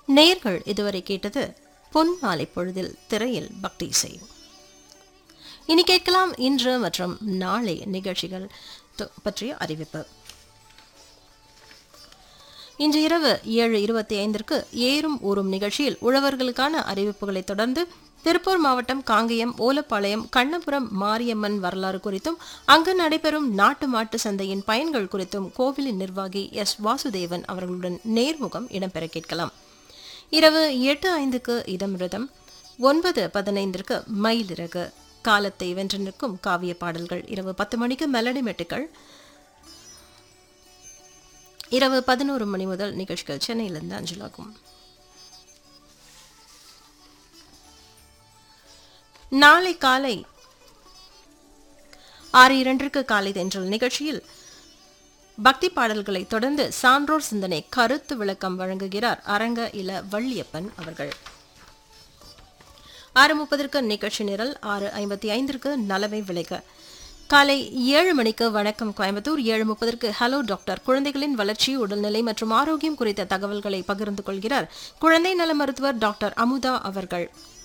நேர்கள் இதுவரை கேட்டது பொன் மாலை பொழுதில் திரையில் பக்தி இசை இனி கேட்கலாம் இன்று மற்றும் நாளை நிகழ்ச்சிகள் து- பற்றிய அறிவிப்பு இன்று இரவு ஏழு இருபத்தி ஐந்திற்கு ஏறும் ஊறும் நிகழ்ச்சியில் உழவர்களுக்கான அறிவிப்புகளை தொடர்ந்து திருப்பூர் மாவட்டம் காங்கேயம் ஓலப்பாளையம் கண்ணபுரம் மாரியம்மன் வரலாறு குறித்தும் அங்கு நடைபெறும் நாட்டு மாட்டு சந்தையின் பயன்கள் குறித்தும் கோவிலின் நிர்வாகி எஸ் வாசுதேவன் அவர்களுடன் நேர்முகம் இடம்பெற கேட்கலாம் இரவு எட்டு ஐந்துக்கு இதமிருதம் ஒன்பது பதினைந்திற்கு மயிலிறகு காலத்தை வென்று நிற்கும் காவிய பாடல்கள் இரவு பத்து மணிக்கு மெலடி மெட்டுக்கள் இரவு பதினோரு மணி முதல் நிகழ்ச்சிகள் சென்னையிலிருந்து அஞ்சலாகும் நாளை காலை ஆறு இரண்டிற்கு காலை தென்றல் நிகழ்ச்சியில் பக்தி பாடல்களை தொடர்ந்து சான்றோர் சிந்தனை கருத்து விளக்கம் வழங்குகிறார் அரங்க இல வள்ளியப்பன் அவர்கள் ஆறு முப்பதற்கு நிகழ்ச்சி நிரல் ஆறு ஐம்பத்தி ஐந்திற்கு நலமை விளைக காலை ஏழு மணிக்கு வணக்கம் கோயம்புத்தூர் ஏழு முப்பதற்கு ஹலோ டாக்டர் குழந்தைகளின் வளர்ச்சி உடல்நிலை மற்றும் ஆரோக்கியம் குறித்த தகவல்களை பகிர்ந்து கொள்கிறார் குழந்தை நல மருத்துவர் டாக்டர் அமுதா அவர்கள்